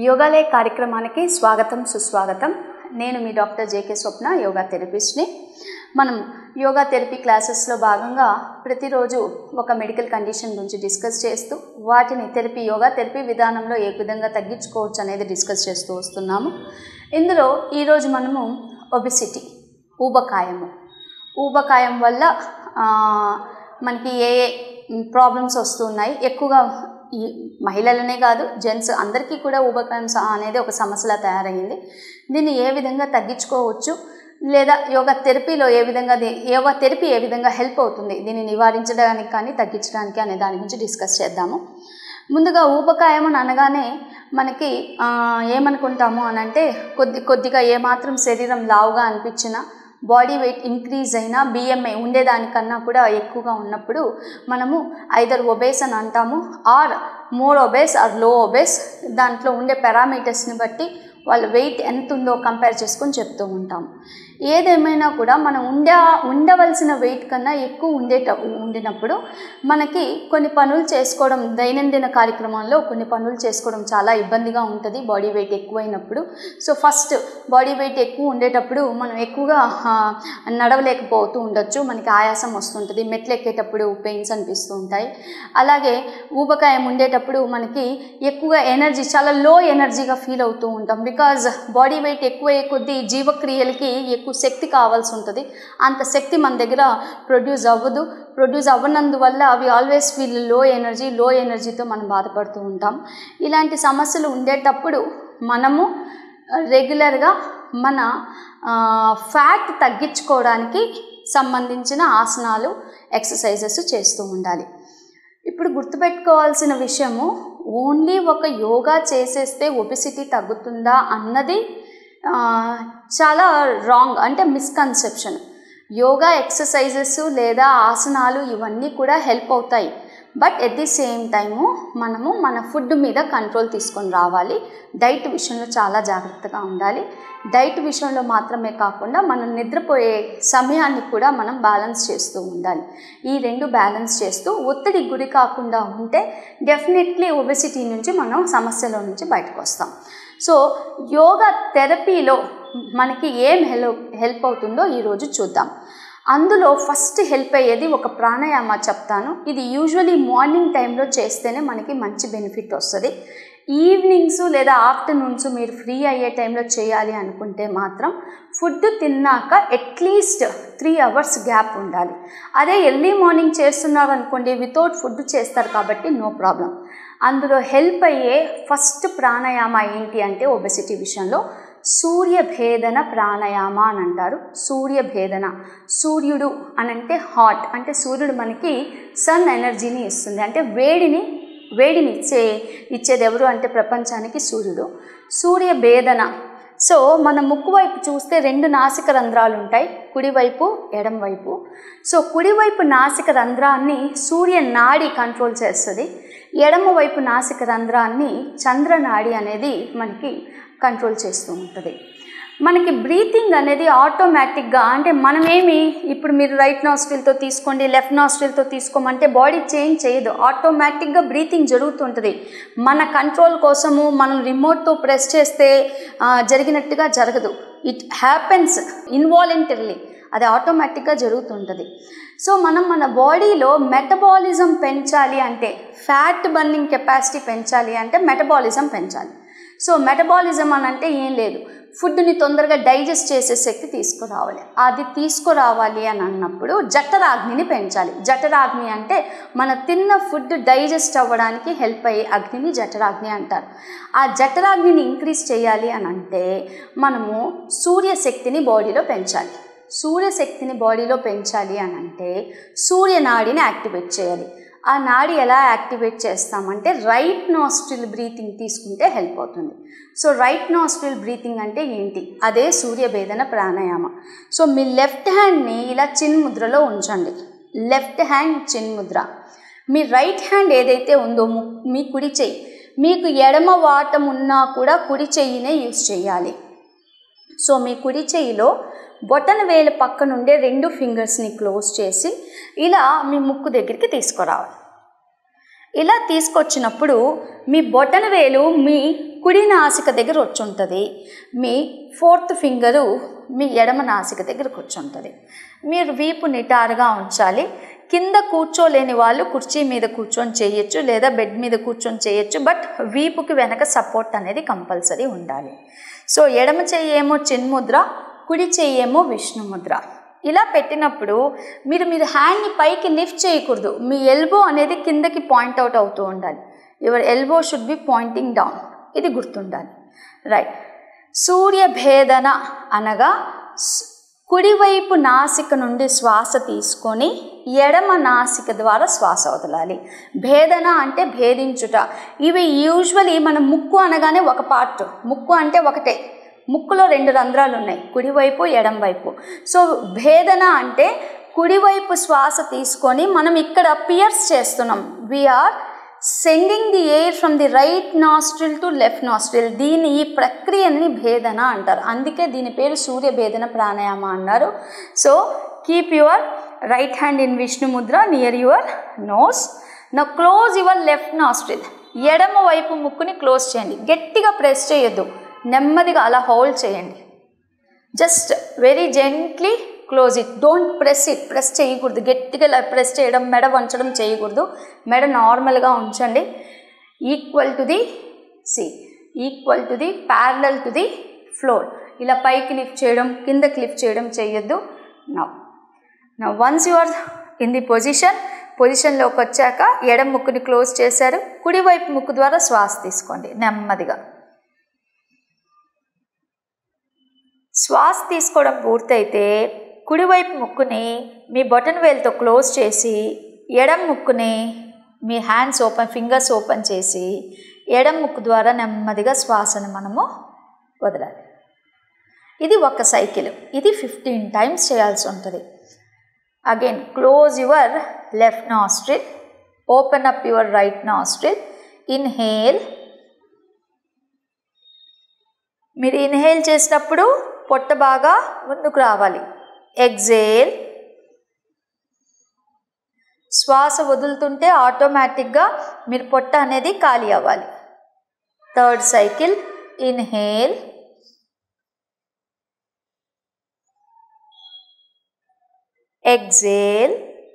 యోగాలయ కార్యక్రమానికి స్వాగతం సుస్వాగతం నేను మీ డాక్టర్ జేకే స్వప్న యోగా థెరపిస్ట్ని మనం యోగా థెరపీ క్లాసెస్లో భాగంగా ప్రతిరోజు ఒక మెడికల్ కండిషన్ గురించి డిస్కస్ చేస్తూ వాటిని థెరపీ యోగా థెరపీ విధానంలో ఏ విధంగా తగ్గించుకోవచ్చు అనేది డిస్కస్ చేస్తూ వస్తున్నాము ఇందులో ఈరోజు మనము ఒబిసిటీ ఊబకాయము ఊబకాయం వల్ల ఆ, మనకి ఏ ఏ ప్రాబ్లమ్స్ వస్తున్నాయి ఎక్కువగా ఈ మహిళలనే కాదు జెంట్స్ అందరికీ కూడా ఊబకాయం స- అనేది ఒక సమస్యలా తయారయ్యింది దీన్ని ఏ విధంగా తగ్గించుకోవచ్చు లేదా యోగా థెరపీలో ఏ విధంగా ది- యోగా థెరపీ ఏ విధంగా హెల్ప్ అవుతుంది దీన్ని నివారించడానికి కానీ తగ్గించడానికి అనే దాని గురించి డిస్కస్ చేద్దాము ముందుగా ఊబకాయం అని అనగానే మనకి ఆ, ఏమనుకుంటాము అని అంటే కొద్ది కొద్దిగా ఏమాత్రం శరీరం లావుగా అనిపించినా బాడీ వెయిట్ ఇంక్రీజ్ అయినా బిఎంఐ ఉండేదానికన్నా కూడా ఎక్కువగా ఉన్నప్పుడు మనము ఐదర్ ఒబేస్ అని అంటాము or more obese or low obese దాంట్లో ఉండే పారామీటర్స్ని బట్టి వాళ్ళ వెయిట్ ఎంత ఉందో కంపేర్ చేసుకొని చెప్తూ ఉంటాం ఏదేమైనా కూడా మనం ఉండే ఉండవలసిన వెయిట్ కన్నా ఎక్కువ ఉండేట ఉండినప్పుడు మనకి కొన్ని పనులు చేసుకోవడం దైనందిన కార్యక్రమంలో కొన్ని పనులు చేసుకోవడం చాలా ఇబ్బందిగా ఉంటుంది బాడీ వెయిట్ ఎక్కువైనప్పుడు సో ఫస్ట్ బాడీ వెయిట్ ఎక్కువ ఉండేటప్పుడు మనం ఎక్కువగా ఆ, నడవలేకపోతూ ఉండొచ్చు మనకి ఆయాసం వస్తుంటుంది మెట్లు ఎక్కేటప్పుడు పెయిన్స్ అనిపిస్తూ ఉంటాయి అలాగే ఊబకాయం ఉండేటప్పుడు మనకి ఎక్కువగా ఎనర్జీ చాలా లో ఎనర్జీగా ఫీల్ అవుతూ ఉంటాం బికాజ్ బాడీ వెయిట్ ఎక్కువ కొద్దీ జీవక్రియలకి ఎక్కువ శక్తి కావాల్సి ఉంటుంది అంత శక్తి మన దగ్గర ప్రొడ్యూస్ అవ్వదు ప్రొడ్యూస్ అవ్వనందువల్ల అవి ఆల్వేస్ ఫీల్ లో ఎనర్జీ లో ఎనర్జీతో మనం బాధపడుతూ ఉంటాం ఇలాంటి సమస్యలు ఉండేటప్పుడు మనము రెగ్యులర్గా మన ఫ్యాట్ తగ్గించుకోవడానికి సంబంధించిన ఆసనాలు ఎక్సర్సైజెస్ చేస్తూ ఉండాలి ఇప్పుడు గుర్తుపెట్టుకోవాల్సిన విషయము ఓన్లీ ఒక యోగా చేసేస్తే ఒబిసిటీ తగ్గుతుందా అన్నది ఆ, చాలా రాంగ్ అంటే మిస్కన్సెప్షన్ యోగా ఎక్సర్సైజెస్ లేదా ఆసనాలు ఇవన్నీ కూడా హెల్ప్ అవుతాయి but at the same time మనము మన ఫుడ్ మీద కంట్రోల్ తీసుకొని రావాలి డైట్ విషయంలో చాలా జాగ్రత్తగా ఉండాలి డైట్ విషయంలో మాత్రమే కాకుండా మనం నిద్రపోయే సమయాన్ని కూడా మనం బ్యాలెన్స్ చేస్తూ ఉండాలి ఈ రెండు బ్యాలెన్స్ చేస్తూ ఒత్తిడి గురి కాకుండా ఉంటే డెఫినెట్లీ ఒబెసిటీ నుంచి మనం సమస్యల నుంచి బయటకు వస్తాం సో యోగా థెరపీలో మనకి ఏం హెల్ప్ హెల్ప్ అవుతుందో ఈరోజు చూద్దాం అందులో ఫస్ట్ హెల్ప్ అయ్యేది ఒక ప్రాణాయామ చెప్తాను ఇది యూజువలీ మార్నింగ్ టైంలో చేస్తేనే మనకి మంచి బెనిఫిట్ వస్తుంది ఈవినింగ్స్ లేదా ఆఫ్టర్నూన్స్ మీరు ఫ్రీ అయ్యే టైంలో చేయాలి అనుకుంటే మాత్రం ఫుడ్ తిన్నాక అట్లీస్ట్ త్రీ అవర్స్ గ్యాప్ ఉండాలి అదే ఎర్లీ మార్నింగ్ చేస్తున్నారు అనుకోండి వితౌట్ ఫుడ్ చేస్తారు కాబట్టి నో ప్రాబ్లం అందులో హెల్ప్ అయ్యే ఫస్ట్ ప్రాణాయామ ఏంటి అంటే ఒబెసిటీ విషయంలో సూర్యభేదన ప్రాణాయామ అని అంటారు సూర్యభేదన సూర్యుడు అని అంటే హాట్ అంటే సూర్యుడు మనకి సన్ ఎనర్జీని ఇస్తుంది అంటే వేడిని వేడిని ఇచ్చే ఇచ్చేది ఎవరు అంటే ప్రపంచానికి సూర్యుడు సూర్యభేదన సో మన ముక్కు వైపు చూస్తే రెండు నాసిక రంధ్రాలు ఉంటాయి కుడివైపు ఎడం వైపు సో కుడివైపు నాసిక రంధ్రాన్ని సూర్య నాడి కంట్రోల్ చేస్తుంది ఎడమ వైపు నాసిక రంధ్రాన్ని చంద్రనాడి అనేది మనకి కంట్రోల్ చేస్తూ ఉంటుంది మనకి బ్రీతింగ్ అనేది ఆటోమేటిక్గా అంటే మనమేమి ఇప్పుడు మీరు రైట్ నాస్ట్రిల్తో తీసుకోండి లెఫ్ట్ నాస్ట్రిల్తో తీసుకోమంటే బాడీ చేంజ్ చేయదు ఆటోమేటిక్గా బ్రీతింగ్ జరుగుతుంటుంది మన కంట్రోల్ కోసము మనం రిమోట్తో ప్రెస్ చేస్తే ఆ, జరిగినట్టుగా జరగదు ఇట్ హ్యాపెన్స్ ఇన్వాలంటరీలీ అది ఆటోమేటిక్గా జరుగుతుంటుంది సో మనం మన బాడీలో మెటబాలిజం పెంచాలి అంటే ఫ్యాట్ బర్నింగ్ కెపాసిటీ పెంచాలి అంటే మెటబాలిజం పెంచాలి సో మెటబాలిజం అని అంటే ఏం లేదు ఫుడ్ని తొందరగా డైజెస్ట్ చేసే శక్తి తీసుకురావాలి అది తీసుకురావాలి అని అన్నప్పుడు జఠరాగ్నిని పెంచాలి జఠరాగ్ని అంటే మన తిన్న ఫుడ్ డైజెస్ట్ అవ్వడానికి హెల్ప్ అయ్యే అగ్నిని జఠరాగ్ని అంటారు ఆ జఠరాగ్నిని ఇంక్రీజ్ చేయాలి అని అంటే మనము సూర్యశక్తిని బాడీలో పెంచాలి సూర్యశక్తిని బాడీలో పెంచాలి అని అంటే సూర్యనాడిని యాక్టివేట్ చేయాలి ఆ నాడి ఎలా యాక్టివేట్ చేస్తామంటే రైట్ నాస్ట్రిల్ బ్రీతింగ్ తీసుకుంటే హెల్ప్ అవుతుంది సో రైట్ నాస్ట్రిల్ బ్రీతింగ్ అంటే ఏంటి అదే సూర్యభేదన ప్రాణాయామ సో మీ లెఫ్ట్ హ్యాండ్ని ఇలా చిన్ ముద్రలో ఉంచండి లెఫ్ట్ హ్యాండ్ చిన్ ముద్ర మీ రైట్ హ్యాండ్ ఏదైతే ఉందో ము- మీ కుడి చెయ్యి మీకు ఎడమ వాటం ఉన్నా కూడా కుడి చెయ్యినే యూస్ చేయాలి సో మీ కుడి చేయిలో బొటన వేలు పక్క నుండే రెండు ఫింగర్స్ని క్లోజ్ చేసి ఇలా మీ ముక్కు దగ్గరికి తీసుకురావాలి ఇలా తీసుకొచ్చినప్పుడు మీ బొటన వేలు మీ కుడి నాసిక దగ్గర వచ్చి ఉంటుంది మీ ఫోర్త్ ఫింగరు మీ ఎడమ నాసిక దగ్గర కూర్చుంటుంది మీరు వీపు నిటారుగా ఉంచాలి కింద కూర్చోలేని వాళ్ళు కుర్చీ మీద కూర్చొని చేయొచ్చు లేదా బెడ్ మీద కూర్చొని చేయొచ్చు బట్ వీపుకి వెనక సపోర్ట్ అనేది కంపల్సరీ ఉండాలి సో ఎడమ చెయ్యేమో చిన్ముద్ర కుడి చెయ్యేమో విష్ణుముద్ర ఇలా పెట్టినప్పుడు మీరు మీరు హ్యాండ్ని పైకి లిఫ్ట్ చేయకూడదు మీ ఎల్బో అనేది కిందకి పాయింట్ అవుట్ అవుతూ ఉండాలి your elbow should be pointing down ఇది గుర్తుండాలి రైట్ సూర్యభేదన అనగా స్- కుడివైపు నాసిక నుండి శ్వాస తీసుకొని ఎడమ నాసిక ద్వారా శ్వాస వదలాలి భేదన అంటే భేదించుట ఇవి యూజువలీ మనం ముక్కు అనగానే ఒక పార్ట్ ముక్కు అంటే ఒకటే ముక్కులో రెండు రంధ్రాలు ఉన్నాయి కుడివైపు ఎడం వైపు సో భేదన అంటే కుడివైపు శ్వాస తీసుకొని మనం ఇక్కడ పియర్స్ చేస్తున్నాం we're sending the air from the right nostril to left nostril దీని ఈ ప్రక్రియని భేదన అంటారు అందుకే దీని పేరు సూర్య భేదన ప్రాణాయామ అన్నారు so keep your right hand in Vishnu mudra near your nose నా క్లోజ్ యువర్ లెఫ్ట్ నాస్ట్రిల్ ఎడమ వైపు ముక్కుని క్లోజ్ చేయండి గట్టిగా ప్రెస్ చేయొద్దు నెమ్మదిగా అలా హోల్డ్ చేయండి just very gently close it don't press it press చేయకూడదు గట్టిగా ఇలా ప్రెస్ చేయడం మెడ వంచడం చేయకూడదు మెడ నార్మల్గా ఉంచండి equal to the sea equal to the parallel to the floor ఇలా పైకి లిఫ్ట్ చేయడం కిందకి లిఫ్ట్ చేయడం చేయొద్దు నా నా once you are in the position position వచ్చాక ఎడం ముక్కుని క్లోజ్ చేశారు కుడివైపు ముక్కు ద్వారా శ్వాస తీసుకోండి నెమ్మదిగా శ్వాస తీసుకోవడం పూర్తయితే కుడివైపు ముక్కుని మీ బొటన్ వేలుతో క్లోజ్ చేసి ఎడం ముక్కుని మీ హ్యాండ్స్ ఓపెన్ ఫింగర్స్ ఓపెన్ చేసి ఎడం ముక్కు ద్వారా నెమ్మదిగా శ్వాసను మనము వదలాలి ఇది ఒక సైకిల్ ఇది ఫిఫ్టీన్ టైమ్స్ చేయాల్సి ఉంటుంది again close your left nostril open up your right nostril inhale మీరు ఇన్హేల్ చేసినప్పుడు పొట్ట బాగా ముందుకు రావాలి ఎగ్జేల్ శ్వాస వదులుతుంటే ఆటోమేటిక్గా మీరు పొట్ట అనేది ఖాళీ అవ్వాలి థర్డ్ సైకిల్ ఇన్హేల్ ఎగ్జేల్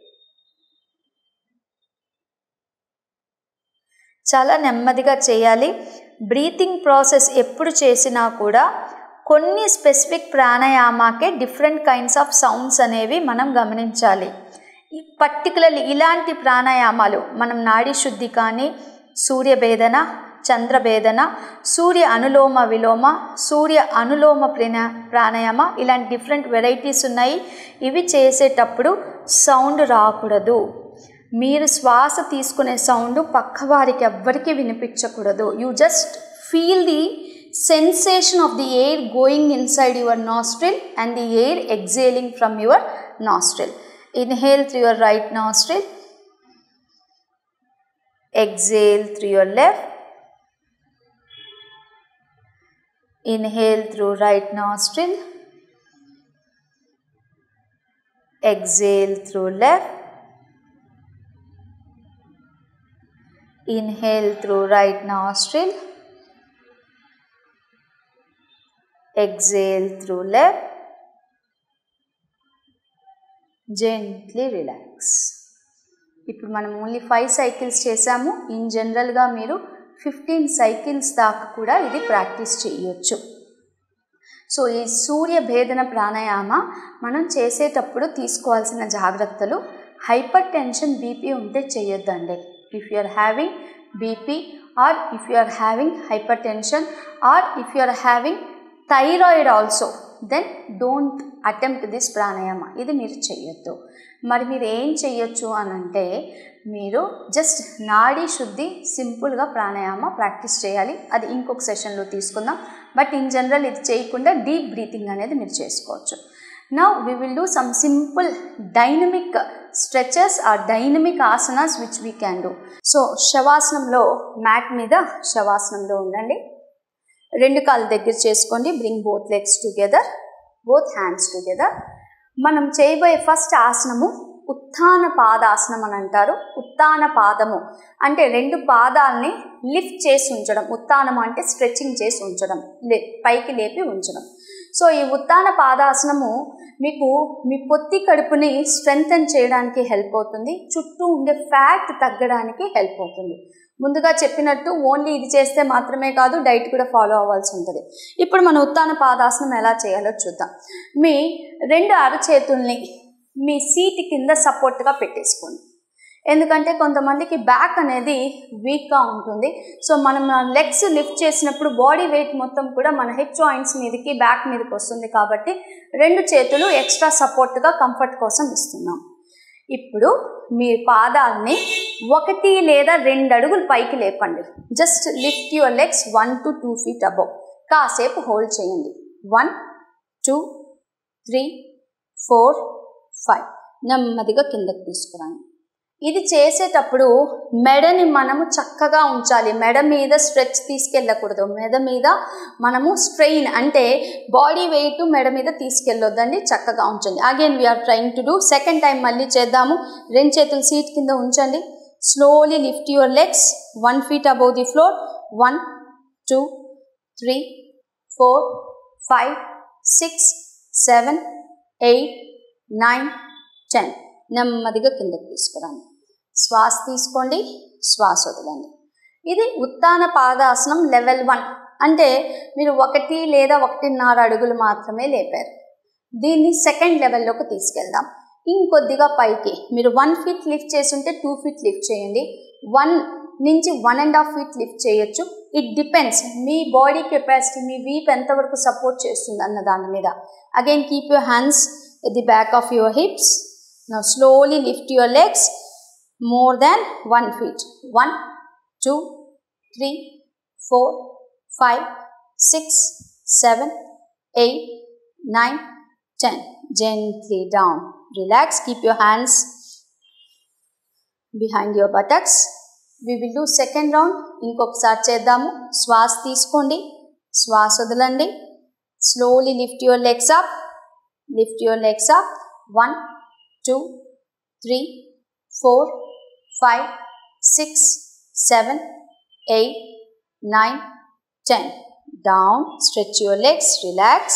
చాలా నెమ్మదిగా చేయాలి బ్రీతింగ్ ప్రాసెస్ ఎప్పుడు చేసినా కూడా కొన్ని స్పెసిఫిక్ ప్రాణాయామాకే డిఫరెంట్ కైండ్స్ ఆఫ్ సౌండ్స్ అనేవి మనం గమనించాలి పర్టికులర్లీ ఇలాంటి ప్రాణాయామాలు మనం నాడీ శుద్ధి కానీ సూర్యభేదన చంద్రభేదన సూర్య అనులోమ విలోమ సూర్య అనులోమ ప్రిన ప్రాణాయామ ఇలాంటి డిఫరెంట్ వెరైటీస్ ఉన్నాయి ఇవి చేసేటప్పుడు సౌండ్ రాకూడదు మీరు శ్వాస తీసుకునే సౌండ్ పక్కవారికి ఎవ్వరికి వినిపించకూడదు you just feel the sensation of the air going inside your nostril and the air exhaling from your nostril. Inhale through your right nostril, exhale through your left. Inhale through right nostril, exhale through left. Inhale through right nostril. exhale through left gently relax ఇప్పుడు మనం only five cycles చేసాము in జనరల్గా మీరు fifteen cycles దాకా కూడా ఇది practice చేయొచ్చు so ఈ సూర్య భేదన ప్రాణాయామ మనం చేసేటప్పుడు తీసుకోవాల్సిన జాగ్రత్తలు హైపర్ టెన్షన్ బీపీ ఉంటే చేయొద్దండి if you are having BP or if you are having hypertension or if you are having thyroid also then don't attempt this pranayama ఇది మీరు చెయ్యొద్దు మరి మీరు ఏం చెయ్యొచ్చు అని అంటే మీరు జస్ట్ నాడీ శుద్ధి సింపుల్గా ప్రాణాయామ ప్రాక్టీస్ చేయాలి అది ఇంకొక సెషన్లో తీసుకుందాం బట్ ఇన్ జనరల్ ఇది చేయకుండా డీప్ బ్రీతింగ్ అనేది మీరు చేసుకోవచ్చు నా we will do some simple dynamic stretches or dynamic asanas which we can do so శవాసనంలో మ్యాట్ మీద శవాసనంలో ఉండండి రెండు కాళ్ళు దగ్గర చేసుకోండి bring both legs together both hands together మనం చేయబోయే ఫస్ట్ ఆసనము ఉత్థాన పాదాసనం అని అంటారు ఉత్థాన పాదము అంటే రెండు పాదాలని లిఫ్ట్ చేసి ఉంచడం ఉత్థానం అంటే స్ట్రెచ్చింగ్ చేసి ఉంచడం లే పైకి లేపి ఉంచడం సో ఈ ఉత్థాన పాదాసనము మీకు మీ పొత్తి కడుపుని స్ట్రెంగ్తన్ చేయడానికి హెల్ప్ అవుతుంది చుట్టూ ఉండే ఫ్యాట్ తగ్గడానికి హెల్ప్ అవుతుంది ముందుగా చెప్పినట్టు ఓన్లీ ఇది చేస్తే మాత్రమే కాదు డైట్ కూడా ఫాలో అవ్వాల్సి ఉంటుంది ఇప్పుడు మన ఉత్తాన పాదాసనం ఎలా చేయాలో చూద్దాం మీ రెండు అరచేతుల్ని మీ సీట్ కింద సపోర్ట్గా పెట్టేసుకోండి ఎందుకంటే కొంతమందికి బ్యాక్ అనేది వీక్గా ఉంటుంది సో మనం లెగ్స్ లిఫ్ట్ చేసినప్పుడు బాడీ వెయిట్ మొత్తం కూడా మన హెడ్ జాయింట్స్ మీదకి బ్యాక్ మీదకి వస్తుంది కాబట్టి రెండు చేతులు ఎక్స్ట్రా సపోర్ట్గా కంఫర్ట్ కోసం ఇస్తున్నాం ఇప్పుడు మీ పాదాలని ఒకటి లేదా రెండు అడుగులు పైకి లేపండి just lift your legs one to two feet above కాసేపు హోల్డ్ చేయండి one two three four five నెమ్మదిగా కిందకి తీసుకురండి ఇది చేసేటప్పుడు మెడని మనము చక్కగా ఉంచాలి మెడ మీద స్ట్రెచ్ తీసుకెళ్ళకూడదు మెడ మీద మనము స్ట్రెయిన్ అంటే బాడీ వెయిట్ మెడ మీద తీసుకెళ్ళొద్దండి చక్కగా ఉంచండి again we're trying to do second time మళ్ళీ చేద్దాము రెండు చేతులు సీట్ కింద ఉంచండి slowly lift your legs one feet above the floor one two three four five six seven eight nine ten నెమ్మదిగా కిందకి తీసుకురండి శ్వాస తీసుకోండి శ్వాస వదలండి ఇది ఉత్తాన పాదాసనం లెవెల్ వన్ అంటే మీరు ఒకటి లేదా ఒకటిన్నర అడుగులు మాత్రమే లేపారు దీన్ని సెకండ్ లెవెల్లోకి తీసుకెళ్దాం ఇంకొద్దిగా పైకి మీరు వన్ ఫీట్ లిఫ్ట్ చేసి ఉంటే టూ ఫీట్ లిఫ్ట్ చేయండి వన్ నుంచి one and half feet lift చేయొచ్చు ఇట్ డిపెండ్స్ మీ బాడీ కెపాసిటీ మీ వీప్ ఎంతవరకు సపోర్ట్ చేస్తుంది అన్న దాని మీద again keep your hands at the back of your hips Now slowly lift your legs more than 1 feet. 1, 2, 3, 4, 5, 6, 7, 8, 9, 10. Gently down. Relax. Keep your hands behind your buttocks. We will do second round. ఇంకొకసారి చేద్దాము శ్వాస తీసుకోండి శ్వాస వదలండి slowly lift your legs up lift your legs up one two, three, four, five, six, seven, eight, nine, ten. Down, stretch your legs, relax,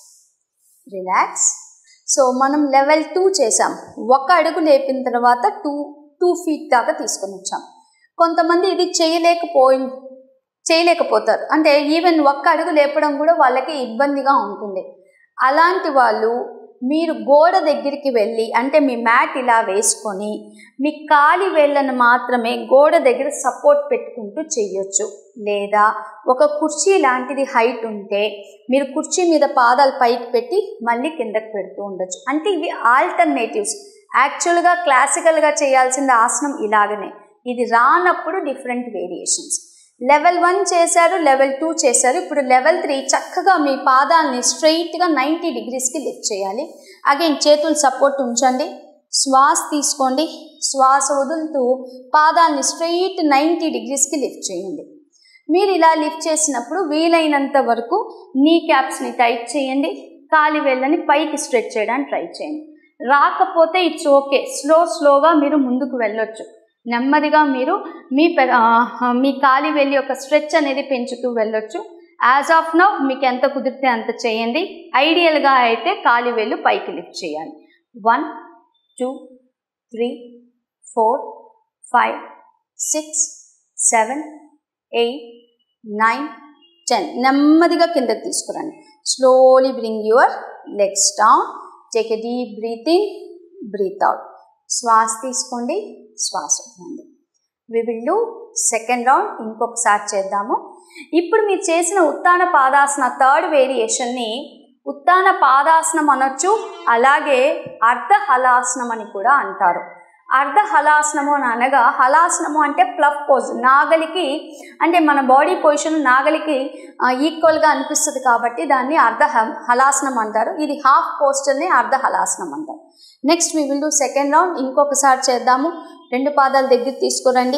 relax. So మనం level two చేసాం ఒక అడుగు లేపిన తర్వాత టూ టూ ఫీట్ దాకా తీసుకొని వచ్చాం కొంతమంది ఇది చేయలేకపోయి చేయలేకపోతారు అంటే ఈవెన్ ఒక్క అడుగు లేపడం కూడా వాళ్ళకి ఇబ్బందిగా ఉంటుంది అలాంటి వాళ్ళు మీరు గోడ దగ్గరికి వెళ్ళి అంటే మీ మ్యాట్ ఇలా వేసుకొని మీ కాలి వేళ్ళను మాత్రమే గోడ దగ్గర సపోర్ట్ పెట్టుకుంటూ చేయొచ్చు లేదా ఒక కుర్చీ లాంటిది హైట్ ఉంటే మీరు కుర్చీ మీద పాదాలు పైకి పెట్టి మళ్ళీ కిందకి పెడుతూ ఉండొచ్చు అంటే ఇవి ఆల్టర్నేటివ్స్ యాక్చువల్గా క్లాసికల్గా చేయాల్సిన ఆసనం ఇలాగనే ఇది రానప్పుడు డిఫరెంట్ వేరియేషన్స్ లెవెల్ వన్ చేశారు లెవెల్ టూ చేశారు ఇప్పుడు లెవెల్ త్రీ చక్కగా మీ పాదాలని స్ట్రైట్గా నైంటీ డిగ్రీస్కి లిఫ్ట్ చేయాలి అగైన్ చేతులు సపోర్ట్ ఉంచండి శ్వాస తీసుకోండి శ్వాస వదులుతూ పాదాలని స్ట్రైట్ నైంటీ డిగ్రీస్కి లిఫ్ట్ చేయండి మీరు ఇలా లిఫ్ట్ చేసినప్పుడు వీలైనంత వరకు నీ క్యాప్స్ని టైట్ చేయండి కాలి వేళ్ళని పైకి స్ట్రెచ్ చేయడానికి ట్రై చేయండి రాకపోతే ఇట్స్ ఓకే స్లో స్లోగా మీరు ముందుకు వెళ్ళొచ్చు నెమ్మదిగా మీరు మీ పె మీ కాలి వెళ్ళి ఒక స్ట్రెచ్ అనేది పెంచుతూ వెళ్ళొచ్చు యాజ్ ఆఫ్ నౌ మీకు ఎంత కుదిరితే అంత చేయండి ఐడియల్గా అయితే కాలి వేళ్ళు పైకి లిఫ్ట్ చేయాలి one two three four five six seven eight nine ten నెమ్మదిగా కిందకి తీసుకురండి slowly bring your legs down take a deep breath in breath out శ్వాస తీసుకోండి శ్వాస వదలండి we will do second round ఇంకొకసారి చేద్దాము ఇప్పుడు మీరు చేసిన ఉత్తాన పాదాసన థర్డ్ వేరియేషన్ని ఉత్తాన పాదాసనం అనొచ్చు అలాగే అర్ధ హలాసనం అని కూడా అంటారు అర్ధ హలాసనము అని అనగా హలాసనము అంటే ప్లఫ్ పోజ్ నాగలికి అంటే మన బాడీ పొజిషన్ నాగలికి ఈక్వల్గా అనిపిస్తుంది కాబట్టి దాన్ని అర్ధ హలాసనం అంటారు ఇది హాఫ్ పోస్టర్ని అర్ధ హలాసనం అంటారు next we will do second round ఇంకొకసారి చేద్దాము రెండు పాదాలు దగ్గర తీసుకురండి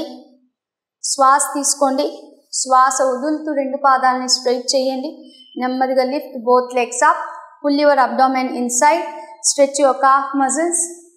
శ్వాస తీసుకోండి శ్వాస వదులుతూ రెండు పాదాలని స్ట్రైట్ చేయండి నెమ్మదిగా lift both legs up pull your abdomen inside stretch your calf muscles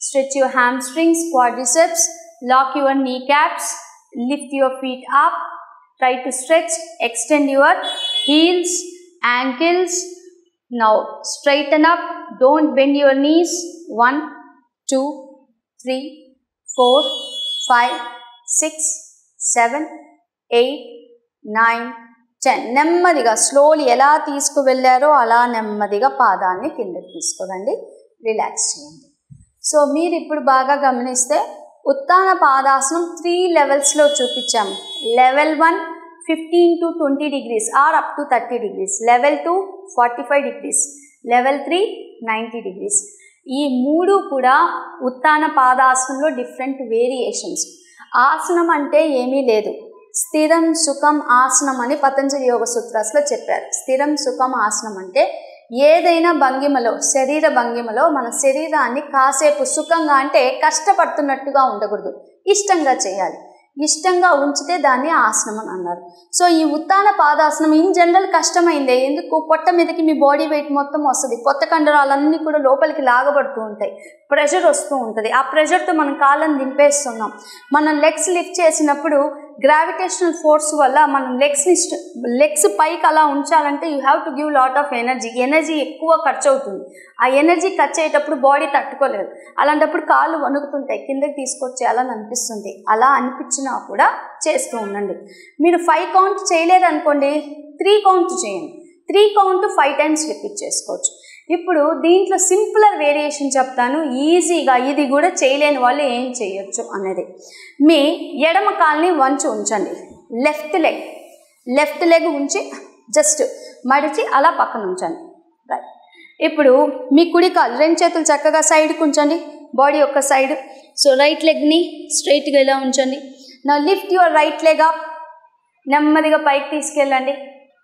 Stretch your hamstrings, quadriceps, lock your kneecaps, lift your feet up. Try to stretch, extend your heels, ankles. Now straighten up, don't bend your knees. One, two, three, four, five, six, seven, eight nine ten నెమ్మదిగా slowly ఎలా తీసుకువెళ్ళారో అలా నెమ్మదిగా పాదాన్ని కిందకి తీసుకురండి relax చేయండి so మీరు ఇప్పుడు బాగా గమనిస్తే ఉత్తాన పాదాసనం త్రీ లెవెల్స్లో చూపించాము level one fifteen to twenty degrees or up to thirty degrees level two forty five degrees level three ninety degrees ఈ మూడు కూడా ఉత్తాన పాదాసనంలో డిఫరెంట్ వేరియేషన్స్ ఆసనం అంటే ఏమీ లేదు స్థిరం సుఖం ఆసనం అని పతంజలి యోగ సూత్రాస్లో చెప్పారు స్థిరం సుఖం ఆసనం అంటే ఏదైనా భంగిమలో శరీర భంగిమలో మన శరీరాన్ని కాసేపు సుఖంగా అంటే కష్టపడుతున్నట్టుగా ఉండకూడదు ఇష్టంగా చేయాలి ఇష్టంగా ఉంచితే దాన్ని ఆసనం అని అన్నారు సో ఈ ఉత్తాన పాదాసనం ఇన్ జనరల్ కష్టమైందే ఎందుకు పొట్ట మీదకి మీ బాడీ వెయిట్ మొత్తం వస్తుంది కొత్త కండరాలన్నీ కూడా లోపలికి లాగబడుతూ ఉంటాయి ప్రెషర్ వస్తూ ఉంటుంది ఆ ప్రెషర్తో మనం కాళ్ళని దింపేస్తున్నాం మనం లెగ్స్ లిఫ్ట్ చేసినప్పుడు గ్రావిటేషనల్ ఫోర్స్ వల్ల మనం లెగ్స్ని లెగ్స్ పైకి అలా ఉంచాలంటే you have to give lot of energy energy ఎక్కువ ఖర్చు అవుతుంది ఆ ఎనర్జీ ఖర్చు అయ్యేటప్పుడు బాడీ తట్టుకోలేదు అలాంటప్పుడు కాళ్ళు వణుకుతుంటాయి కిందకి తీసుకొచ్చేయాలని అనిపిస్తుంది అలా అనిపించినా కూడా చేస్తూ ఉండండి మీరు ఫైవ్ కౌంట్ చేయలేదు అనుకోండి త్రీ కౌంట్ చేయండి three count five times repeat చేసుకోవచ్చు ఇప్పుడు దీంట్లో సింపులర్ వేరియేషన్ చెప్తాను ఈజీగా ఇది కూడా చేయలేని వాళ్ళు ఏం చేయొచ్చు అనేది మీ ఎడమ కాల్ని వంచి ఉంచండి లెఫ్ట్ లెగ్ లెఫ్ట్ లెగ్ ఉంచి జస్ట్ మడిచి అలా పక్కన ఉంచండి రైట్ ఇప్పుడు మీ కుడి కాలు రెండు చేతులు చక్కగా సైడ్కి ఉంచండి బాడీ యొక్క సైడ్ సో రైట్ లెగ్ని స్ట్రైట్గా ఇలా ఉంచండి నా lift your right leg up నెమ్మదిగా పైకి తీసుకెళ్ళండి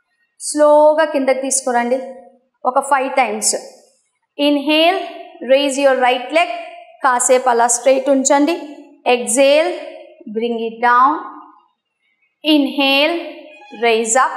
స్లోగా కిందకి తీసుకురండి ఒక five times inhale raise your right leg కాసేపు అలా స్ట్రైట్ ఉంచండి exhale bring it down inhale rise up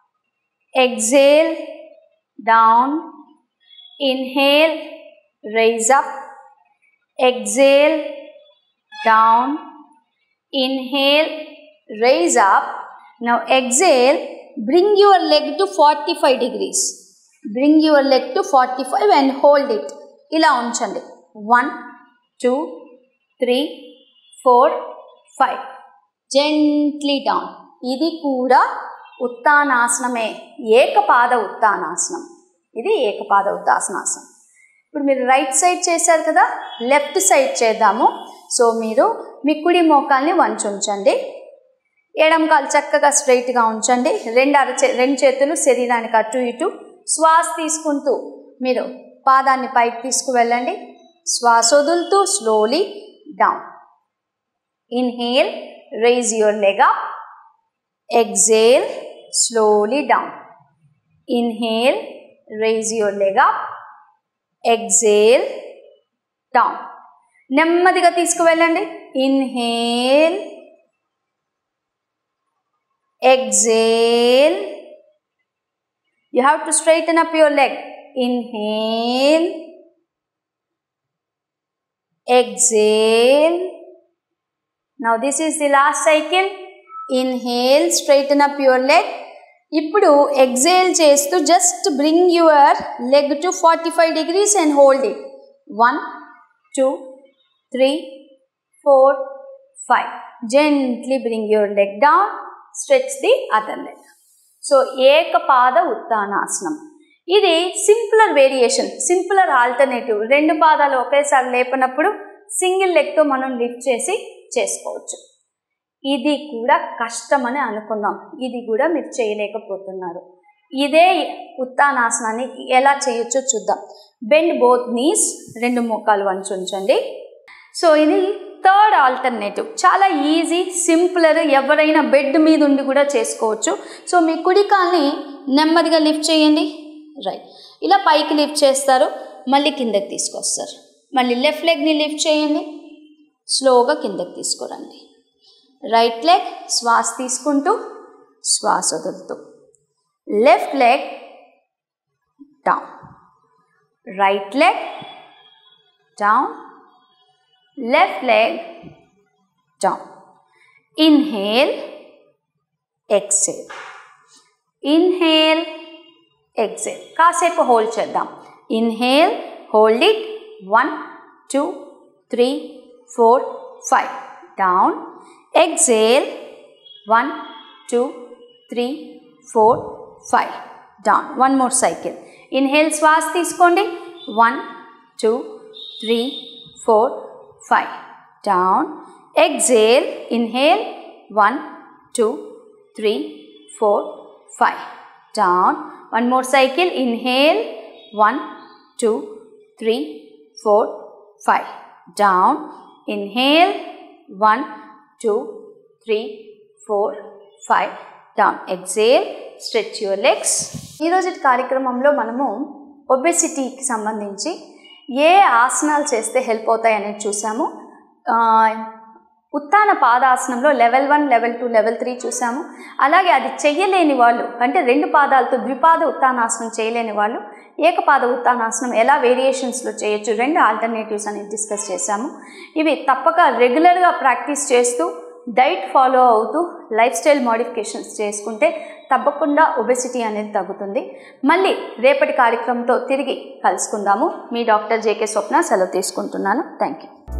exhale down inhale rise up exhale down inhale rise up now exhale bring your leg to 45 degrees bring your leg to 45 and hold it ఇలా ఉంచండి one two three four five gently down ఇది కూడా ఉత్తానాసనమే ఏకపాద ఉత్తానాసనం ఇది ఏకపాద ఉత్తాసనాసనం ఇప్పుడు మీరు right side చేశారు కదా లెఫ్ట్ సైడ్ చేద్దాము సో మీరు మీ కుడి మోకాల్ని వంచి ఉంచండి ఎడం కాలు చక్కగా స్ట్రైట్గా ఉంచండి రెండు అరచే రెండు చేతులు శరీరానికి అటు ఇటు శ్వాస తీసుకుంటూ మీరు పాదాన్ని పైకి తీసుకువెళ్ళండి శ్వాస వదులుతూ slowly down inhale rise your leg up exhale slowly down inhale rise your leg up exhale down నెమ్మదిగా తీసుకువెళ్ళండి inhale exhale you have to straighten up your leg inhale exhale now this is the last cycle inhale straighten up your leg ఇప్పుడు exhale చేస్తూ just bring your leg to forty five degrees and hold it one two three four five gently bring your leg down stretch the other leg so ఏకపాద ఉత్తానాసనం ఇది simpler variation simpler alternative రెండు పాదాలు ఒకేసారి లేపినప్పుడు single లెగ్తో మనం lift చేసి చేసుకోవచ్చు ఇది కూడా కష్టమని అనుకుందాం ఇది కూడా మీరు చేయలేకపోతున్నారు ఇదే ఉత్తానాసనాన్ని ఎలా చేయొచ్చో చూద్దాం బెండ్ బోత్ నీస్ రెండు మోకాలు వంచి ఉంచండి సో ఇది థర్డ్ ఆల్టర్నేటివ్ చాలా ఈజీ సింపులర్ ఎవరైనా బెడ్ మీద ఉండి కూడా చేసుకోవచ్చు సో మీ కుడి కాల్ని నెమ్మదిగా లిఫ్ట్ చేయండి రైట్ ఇలా పైకి లిఫ్ట్ చేస్తారు మళ్ళీ కిందకి తీసుకొస్తారు మళ్ళీ లెఫ్ట్ లెగ్ని లిఫ్ట్ చేయండి స్లోగా కిందకి తీసుకురండి రైట్ లెగ్ శ్వాస తీసుకుంటూ శ్వాస వదులుతూ left leg down right leg down left leg down. Inhale, exhale. Inhale, exhale. కాసేపు హోల్డ్ చేద్దాం inhale hold it one two three four five down exhale one two three four five down one more cycle inhale శ్వాస తీసుకోండి one two three four five down exhale inhale one two three four five down one more cycle inhale one two three four five down inhale one two three four five down exhale stretch your legs ఈరోజు కార్యక్రమంలో మనము ఒబెసిటీకి సంబంధించి ఏ ఆసనాలు చేస్తే help అవుతాయి అనేది చూసాము ఆ, ఉత్తాన పాదాసనంలో level one level two level three చూసాము అలాగే అది చెయ్యలేని వాళ్ళు అంటే రెండు పాదాలతో ద్విపాద ఉత్తానాసనం చేయలేని వాళ్ళు ఏకపాద ఉత్తానాసనం ఎలా వేరియేషన్స్లో చేయొచ్చు రెండు ఆల్టర్నేటివ్స్ అనేది డిస్కస్ చేశాము ఇవి తప్పక రెగ్యులర్గా ప్రాక్టీస్ చేస్తూ డైట్ ఫాలో అవుతూ లైఫ్ స్టైల్ మోడిఫికేషన్స్ చేసుకుంటే తప్పకుండా ఒబెసిటీ అనేది తగ్గుతుంది మళ్ళీ రేపటి కార్యక్రమంతో తిరిగి కలుసుకుందాము మీ డాక్టర్ జేకే స్వప్న సెలవు తీసుకుంటున్నాను థ్యాంక్ యూ